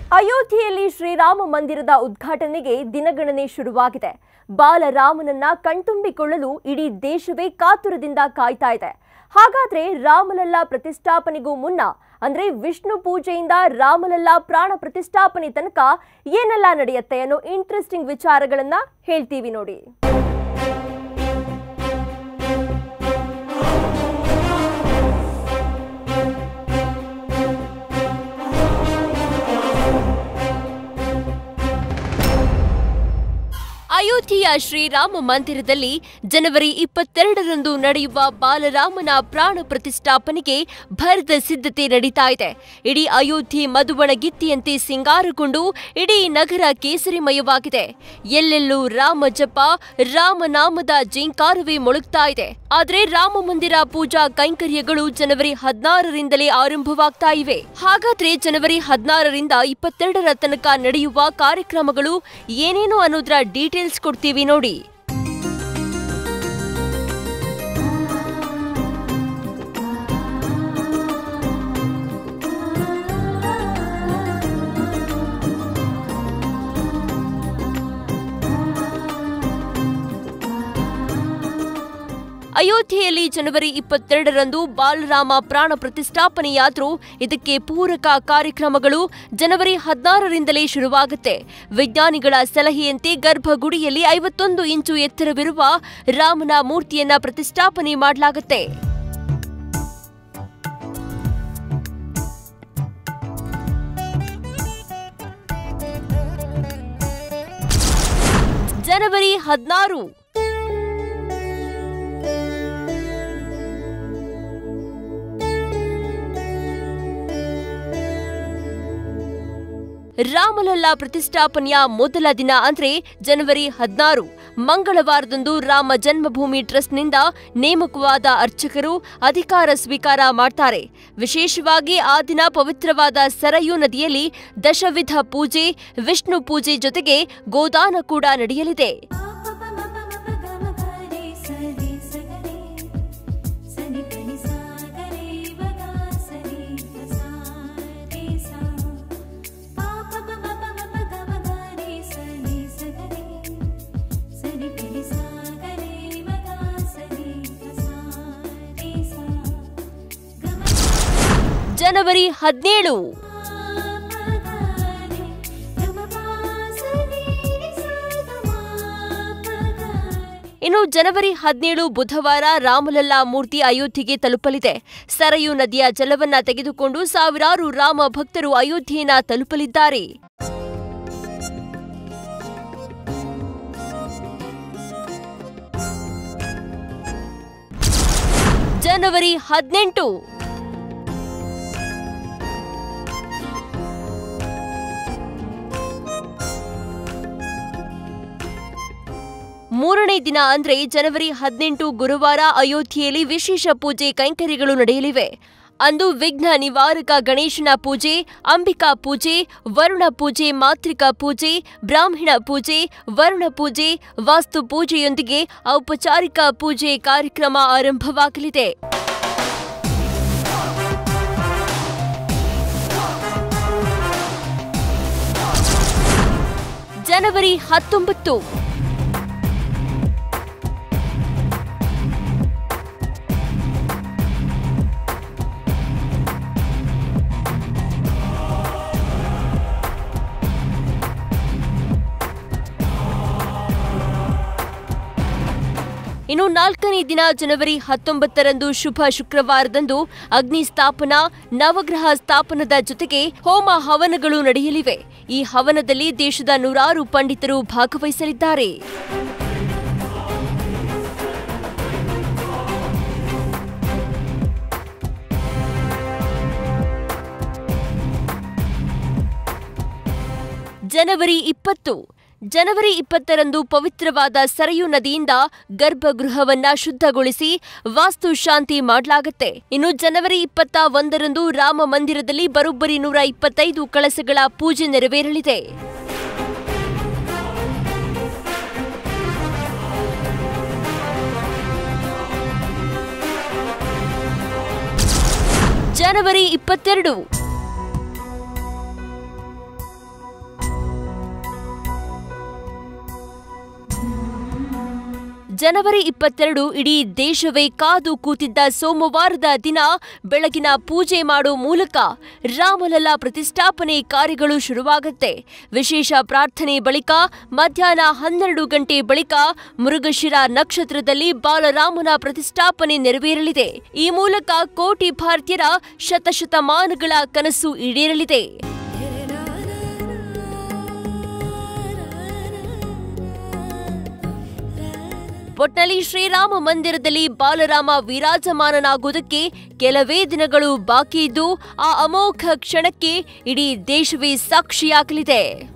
ಅಯೋಧ್ಯೆಯಲ್ಲಿ ಶ್ರೀರಾಮ ಮಂದಿರದ ಉದ್ಘಾಟನೆಗೆ ದಿನಗಣನೆ ಶುರುವಾಗಿದೆ ಬಾಲರಾಮನನ್ನ ಕಣ್ತುಂಬಿಕೊಳ್ಳಲು ಇಡೀ ದೇಶವೇ ಕಾತುರದಿಂದ ಕಾಯ್ತಾ ಇದೆ ಹಾಗಾದ್ರೆ ರಾಮಲಲ್ಲಾ ಪ್ರತಿಷ್ಠಾಪನೆಗೂ ಮುನ್ನ ಅಂದ್ರೆ ವಿಷ್ಣು ಪೂಜೆಯಿಂದ ರಾಮಲಲ್ಲಾ ಪ್ರಾಣ ಪ್ರತಿಷ್ಠಾಪನೆ ತನಕ ಏನೆಲ್ಲ ನಡೆಯುತ್ತೆ ಅನ್ನೋ ಇಂಟ್ರೆಸ್ಟಿಂಗ್ ವಿಚಾರಗಳನ್ನ ಹೇಳ್ತೀವಿ ನೋಡಿ ಅಯೋಧ್ಯೆಯ ಶ್ರೀರಾಮ ಮಂದಿರದಲ್ಲಿ ಜನವರಿ ಇಪ್ಪತ್ತೆರಡರಂದು ನಡೆಯುವ ಬಾಲರಾಮನ ಪ್ರಾಣ ಪ್ರತಿಷ್ಠಾಪನೆಗೆ ಭರದ ಸಿದ್ಧತೆ ನಡೀತಾ ಇದೆ ಇಡೀ ಅಯೋಧ್ಯೆ ಮಧುಬಣಗಿತ್ತಿಯಂತೆ ಸಿಂಗಾರಗೊಂಡು ಇಡೀ ನಗರ ಕೇಸರಿಮಯವಾಗಿದೆ ಎಲ್ಲೆಲ್ಲೂ ರಾಮ ಜಪ ರಾಮನಾಮದ ಜಿಂಕಾರವೇ ಮೊಳಗ್ತಾ ಇದೆ ಆದ್ರೆ ರಾಮ ಮಂದಿರ ಪೂಜಾ ಕೈಂಕರ್ಯಗಳು ಜನವರಿ ಹದಿನಾರರಿಂದಲೇ ಆರಂಭವಾಗ್ತಾ ಇವೆ ಹಾಗಾದ್ರೆ ಜನವರಿ ಹದಿನಾರರಿಂದ ಇಪ್ಪತ್ತೆರಡರ ತನಕ ನಡೆಯುವ ಕಾರ್ಯಕ್ರಮಗಳು ಏನೇನು ಅನ್ನೋದ್ರ ಡೀಟೇಲ್ಸ್ ಕೊಡ್ತೀವಿ ನೋಡಿ ಅಯೋಧ್ಯೆಯಲ್ಲಿ ಜನವರಿ ಇಪ್ಪತ್ತೆರಡರಂದು ಬಾಲರಾಮ ಪ್ರಾಣ ಪ್ರತಿಷ್ಠಾಪನೆಯಾದ್ರೂ ಇದಕ್ಕೆ ಪೂರಕ ಕಾರ್ಯಕ್ರಮಗಳು ಜನವರಿ ಹದಿನಾರರಿಂದಲೇ ಶುರುವಾಗುತ್ತೆ ವಿಜ್ಞಾನಿಗಳ ಸಲಹೆಯಂತೆ ಗರ್ಭಗುಡಿಯಲ್ಲಿ ಐವತ್ತೊಂದು ಇಂಚು ಎತ್ತರವಿರುವ ರಾಮನ ಮೂರ್ತಿಯನ್ನ ಪ್ರತಿಷ್ಠಾಪನೆ ಮಾಡಲಾಗುತ್ತೆ ಜನವರಿ ಹದಿನಾರು ರಾಮಲಲ್ಲಾ ಪ್ರತಿಷ್ಠಾಪನೆಯ ಮೊದಲ ದಿನ ಅಂದ್ರೆ ಜನವರಿ ಹದಿನಾರು ಮಂಗಳವಾರದಂದು ರಾಮ ಜನ್ಮಭೂಮಿ ಟ್ರಸ್ಟ್ನಿಂದ ನೇಮಕವಾದ ಅರ್ಚಕರು ಅಧಿಕಾರ ಸ್ವೀಕಾರ ಮಾಡ್ತಾರೆ ವಿಶೇಷವಾಗಿ ಆ ದಿನ ಪವಿತ್ರವಾದ ಸರಯೂ ನದಿಯಲ್ಲಿ ದಶವಿಧ ಪೂಜೆ ವಿಷ್ಣು ಪೂಜೆ ಜೊತೆಗೆ ಗೋದಾನ ಕೂಡ ನಡೆಯಲಿದೆ ಜನವರಿ ಹದಿನೇಳು ಇನ್ನು ಜನವರಿ ಹದಿನೇಳು ಬುಧವಾರ ರಾಮಲಲ್ಲಾ ಮೂರ್ತಿ ಅಯೋಧ್ಯೆಗೆ ತಲುಪಲಿದೆ ಸರಯೂ ನದಿಯ ಜಲವನ್ನ ತೆಗೆದುಕೊಂಡು ಸಾವಿರಾರು ರಾಮ ಭಕ್ತರು ಅಯೋಧ್ಯೆಯನ್ನ ತಲುಪಲಿದ್ದಾರೆ ಜನವರಿ ಹದಿನೆಂಟು ಮೂರನೇ ದಿನ ಅಂದ್ರೆ ಜನವರಿ ಹದಿನೆಂಟು ಗುರುವಾರ ಅಯೋಧ್ಯೆಯಲ್ಲಿ ವಿಶೇಷ ಪೂಜೆ ಕೈಂಕರ್ಯಗಳು ನಡೆಯಲಿವೆ ಅಂದು ವಿಘ್ನ ನಿವಾರಕ ಗಣೇಶನ ಪೂಜೆ ಅಂಬಿಕಾ ಪೂಜೆ ವರುಣ ಪೂಜೆ ಮಾತೃಕಾ ಪೂಜೆ ಬ್ರಾಹ್ಮಣ ಪೂಜೆ ವರುಣ ಪೂಜೆ ವಾಸ್ತು ಪೂಜೆಯೊಂದಿಗೆ ಔಪಚಾರಿಕ ಪೂಜೆ ಕಾರ್ಯಕ್ರಮ ಆರಂಭವಾಗಲಿದೆ ಜನವರಿ ಹತ್ತೊಂಬತ್ತು ಇನ್ನು ನಾಲ್ಕನೇ ದಿನ ಜನವರಿ ಹತ್ತೊಂಬತ್ತರಂದು ಶುಭ ಶುಕ್ರವಾರದಂದು ಅಗ್ನಿ ಸ್ಥಾಪನಾ ನವಗ್ರಹ ಸ್ಥಾಪನದ ಜೊತೆಗೆ ಹೋಮ ಹವನಗಳು ನಡೆಯಲಿವೆ ಈ ಹವನದಲ್ಲಿ ದೇಶದ ನೂರಾರು ಪಂಡಿತರು ಭಾಗವಹಿಸಲಿದ್ದಾರೆ ಜನವರಿ ಇಪ್ಪತ್ತು ಜನವರಿ ಇಪ್ಪತ್ತರಂದು ಪವಿತ್ರವಾದ ಸರಯೂ ನದಿಯಿಂದ ಗರ್ಭಗೃಹವನ್ನ ಶುದ್ಧಗೊಳಿಸಿ ವಾಸ್ತು ಶಾಂತಿ ಮಾಡಲಾಗುತ್ತೆ ಇನ್ನು ಜನವರಿ ಇಪ್ಪತ್ತ ಒಂದರಂದು ರಾಮ ಮಂದಿರದಲ್ಲಿ ಬರೋಬ್ಬರಿ ನೂರ ಇಪ್ಪತ್ತೈದು ಕಳಸಗಳ ಪೂಜೆ ನೆರವೇರಲಿದೆ ಜನವರಿ ಇಪ್ಪತ್ತೆರಡು ಜನವರಿ ಇಪ್ಪತ್ತೆರಡು ಇಡೀ ದೇಶವೇ ಕಾದು ಕೂತಿದ್ದ ಸೋಮವಾರದ ದಿನ ಬೆಳಗಿನ ಪೂಜೆ ಮಾಡೋ ಮೂಲಕ ರಾಮಲಲ್ಲಾ ಪ್ರತಿಷ್ಠಾಪನೆ ಕಾರ್ಯಗಳು ಶುರುವಾಗುತ್ತೆ ವಿಶೇಷ ಪ್ರಾರ್ಥನೆ ಬಳಿಕ ಮಧ್ಯಾಹ್ನ ಹನ್ನೆರಡು ಗಂಟೆ ಬಳಿಕ ಮೃಗಶಿರ ನಕ್ಷತ್ರದಲ್ಲಿ ಬಾಲರಾಮನ ಪ್ರತಿಷ್ಠಾಪನೆ ನೆರವೇರಲಿದೆ ಈ ಮೂಲಕ ಕೋಟಿ ಭಾರತೀಯರ ಶತಶತಮಾನಗಳ ಕನಸು ಈಡೇರಲಿದೆ ಒಟ್ನಲ್ಲಿ ಶ್ರೀರಾಮ ಮಂದಿರದಲ್ಲಿ ಬಾಲರಾಮ ವಿರಾಜಮಾನನಾಗುವುದಕ್ಕೆ ಕೆಲವೇ ದಿನಗಳು ಬಾಕಿ ಇದ್ದು ಆ ಅಮೋಘ ಕ್ಷಣಕ್ಕೆ ಇಡೀ ದೇಶವೇ ಸಾಕ್ಷಿಯಾಗಲಿದೆ